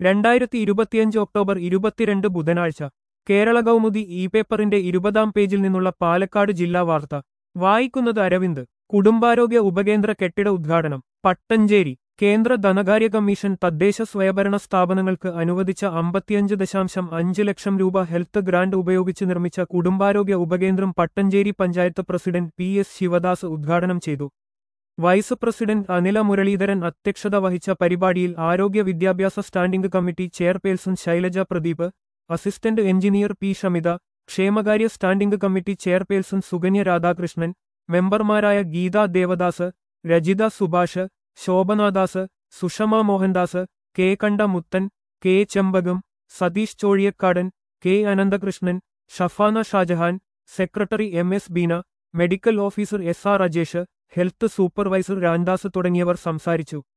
രണ്ടായിരത്തി ഇരുപത്തിയഞ്ച് ഒക്ടോബർ ഇരുപത്തിരണ്ട് ബുധനാഴ്ച കേരള കൗമുദി ഇ പേപ്പറിന്റെ ഇരുപതാം പേജിൽ നിന്നുള്ള പാലക്കാട് ജില്ലാ വാർത്ത വായിക്കുന്നത് അരവിന്ദ് കുടുംബാരോഗ്യ ഉപകേന്ദ്ര കെട്ടിട ഉദ്ഘാടനം പട്ടഞ്ചേരി കേന്ദ്ര ധനകാര്യ കമ്മീഷൻ തദ്ദേശ സ്വയംഭരണ സ്ഥാപനങ്ങൾക്ക് അനുവദിച്ച അമ്പത്തിയഞ്ച് ദശാംശം അഞ്ച് ലക്ഷം രൂപ ഹെൽത്ത് ഗ്രാന്റ് ഉപയോഗിച്ച് നിർമ്മിച്ച കുടുംബാരോഗ്യ ഉപകേന്ദ്രം Pattancheri panchayat president P S Sivadas ഉദ്ഘാടനം ചെയ്തു വൈസ് പ്രസിഡന്റ് അനില മുരളീധരൻ അധ്യക്ഷത വഹിച്ച പരിപാടിയിൽ ആരോഗ്യ വിദ്യാഭ്യാസ standing committee chairperson Shailaja Pradeep assistant engineer P Shamitha ക്ഷേമകാര്യ standing committee chairperson Sukanya Radhakrishnan മെമ്പർമാരായ Geetha Devadas Rajitha Subhash Shobhanadas Sushama Mohandas K Kanda Muthan K Chembakam Satheesh Chozhiyakkadan K Ananthakrishnan Shafana Shajahan secretary M S Beena medical officer S R Rajesh health supervisor Ramdas തുടങ്ങിയവർ സംസാരിച്ചു